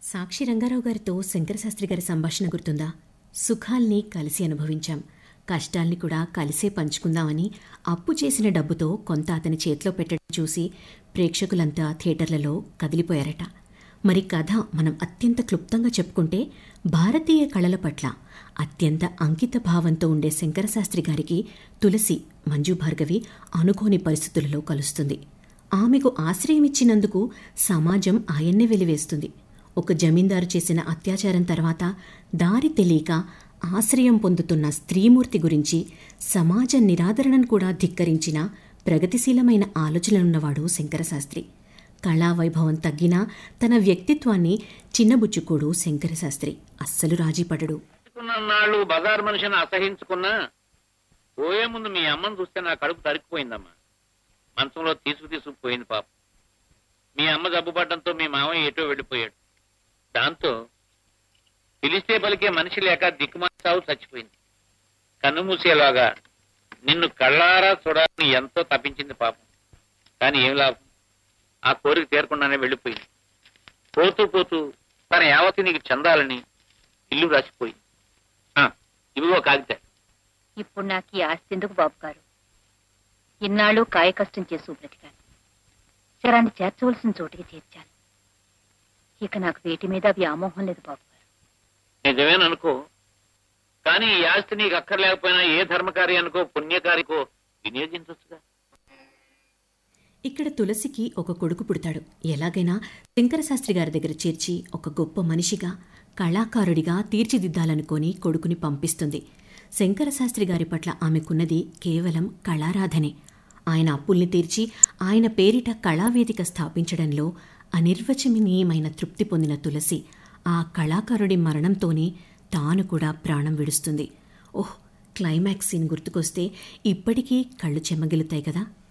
సాక్షి రంగారావు గారితో శంకరశాస్త్రి గారి సంభాషణ గుర్తుందా సుఖాల్ని కలిసి అనుభవించాం కష్టాల్ని కూడా కలిసే పంచుకుందామని అప్పు చేసిన డబ్బుతో కొంత అతని చేతిలో పెట్టడం చూసి ప్రేక్షకులంతా థియేటర్లలో కదిలిపోయారట మరి కథ మనం అత్యంత క్లుప్తంగా చెప్పుకుంటే భారతీయ కళల పట్ల అత్యంత అంకిత భావంతో ఉండే శంకరశాస్త్రి గారికి తులసి మంజు భార్గవి అనుకోని పరిస్థితులలో కలుస్తుంది ఆమెకు ఆశ్రయం ఇచ్చినందుకు సమాజం ఆయన్నే వెలివేస్తుంది ఒక జమీందారు చేసిన అత్యాచారం తర్వాత దారి తెలియక ఆశ్రయం పొందుతున్న స్త్రీమూర్తి గురించి సమాజ నిరాదరణను కూడా ధిక్కరించిన ప్రగతిశీలమైన ఆలోచనలున్నవాడు శంకరశాస్త్రి కళా వైభవం తగ్గినా తన వ్యక్తిత్వాన్ని చిన్నబుచ్చుకోడు శంకరశాస్త్రి అస్సలు రాజీపడడు నాళ్ళు బజార్ మనిషిని అసహించుకున్నా పోయే ముందు మీ అమ్మని చూస్తే నా కడుపు తరికిపోయిందమ్మా మంచంలో తీసుకు తీసుకుపోయింది పాప మీ అమ్మ జబ్బుపడడంతో మీ మామయ్య ఎటో వెళ్ళిపోయాడు దాంతో పిలిస్తే పలికే మనిషి లేక దిక్కుమాసావు చచ్చిపోయింది కన్ను మూసేలాగా నిన్ను కళ్ళారా చూడాలని ఎంతో తప్పించింది పాపం కానీ ఏం లాభం ఆ కోరిక తీరకుండానే వెళ్ళిపోయింది పోతూ పోతూ తన యావతి నీకు చెందాలని ఇల్లు రాసిపోయింది ఆ, ఇవిగో కాగితే ఇప్పుడు నాకు ఈ ఆస్తి ఎందుకు బాబు గారు ఇన్నాళ్ళు కాయ కష్టం చేసి బ్రతికాను శరాన్ని చేర్చవలసిన చోటికి చేర్చాను ఇక నాకు వేటి మీద వ్యామోహం లేదు బాబు గారు నిజమేననుకో కానీ ఈ ఆస్తి నీకు అక్కర్లేకపోయినా ఏ ధర్మకార్యానికో పుణ్యకారికో వినియోగించవచ్చుగా ఇక్కడ తులసికి ఒక కొడుకు పుడతాడు ఎలాగైనా శంకరశాస్త్రి గారి దగ్గర చేర్చి ఒక గొప్ప మనిషిగా కళాకారుడిగా తీర్చిదిద్దాలనుకొని కొడుకుని పంపిస్తుంది శంకరశాస్త్రి గారి పట్ల ఆమెకున్నది కేవలం కళారాధనే ఆయన అప్పుల్ని తీర్చి ఆయన పేరిట కళావేదిక స్థాపించడంలో అనిర్వచనీయమైన తృప్తి పొందిన తులసి ఆ కళాకారుడి మరణంతోనే తాను కూడా ప్రాణం విడుస్తుంది ఓహ్ క్లైమాక్స్ సీన్ గుర్తుకొస్తే ఇప్పటికీ కళ్ళు చెమ్మగిలుతాయి కదా